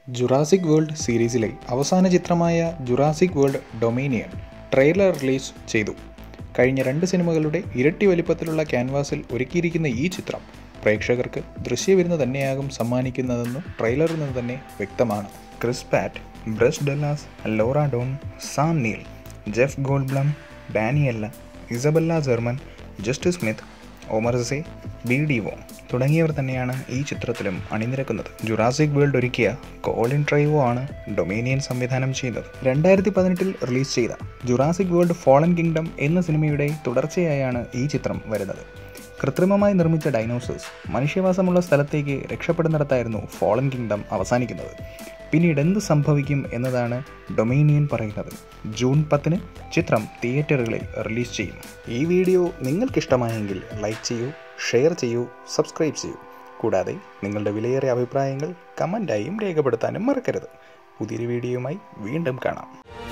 Jurassic world സീരീസിലെ അവസാന ചിത്രമായ Jurassic World Dominion trailer release ചെയ്തു കഴിഞ്ഞ രണ്ട് സിനിമകളുടെ ഇരട്ടി വലിപ്പത്തിലുള്ള ക്യാൻവാസിൽ ഒരുക്കിയിരിക്കുന്ന ഈ ചിത്രം പ്രേക്ഷകർക്ക് ദൃശ്യവിരുന്ന് തന്നെയാകും സമ്മാനിക്കുന്നതെന്ന് ട്രെയിലറിൽ നിന്ന് തന്നെ വ്യക്തമാണ് Chris Pratt Bryce Dallas Laura Dern Sam Neill Jeff Goldblum Daniella Isabella Sermon Justice Smith Omar Sy ബി ഡി വോ തുടങ്ങിയവർ തന്നെയാണ് ഈ ചിത്രത്തിലും അണിനിരക്കുന്നത് ജുറാസിക് വേൾഡ് ഒരുക്കിയ കോളിൻ ട്രൈവോ ആണ് ഡൊമേനിയൻ സംവിധാനം ചെയ്യുന്നത് രണ്ടായിരത്തി പതിനെട്ടിൽ റിലീസ് ചെയ്ത ജുറാസിക് വേൾഡ് ഫോളൻ കിങ്ഡം എന്ന സിനിമയുടെ തുടർച്ചയായാണ് ഈ ചിത്രം വരുന്നത് കൃത്രിമമായി നിർമ്മിച്ച ഡൈനോസേഴ്സ് മനുഷ്യവാസമുള്ള സ്ഥലത്തേക്ക് രക്ഷപ്പെടുന്നിടത്തായിരുന്നു ഫോളൻ കിങ്ഡം അവസാനിക്കുന്നത് പിന്നീട് എന്ത് സംഭവിക്കും എന്നതാണ് ഡൊമീനിയൻ പറയുന്നത് ജൂൺ പത്തിന് ചിത്രം തിയേറ്ററുകളിൽ റിലീസ് ചെയ്യും ഈ വീഡിയോ നിങ്ങൾക്കിഷ്ടമായെങ്കിൽ ലൈക്ക് ചെയ്യൂ ഷെയർ ചെയ്യൂ സബ്സ്ക്രൈബ് ചെയ്യൂ കൂടാതെ നിങ്ങളുടെ വിലയേറിയ അഭിപ്രായങ്ങൾ കമൻ്റായും രേഖപ്പെടുത്താനും മറക്കരുത് പുതിയൊരു വീഡിയോയുമായി വീണ്ടും കാണാം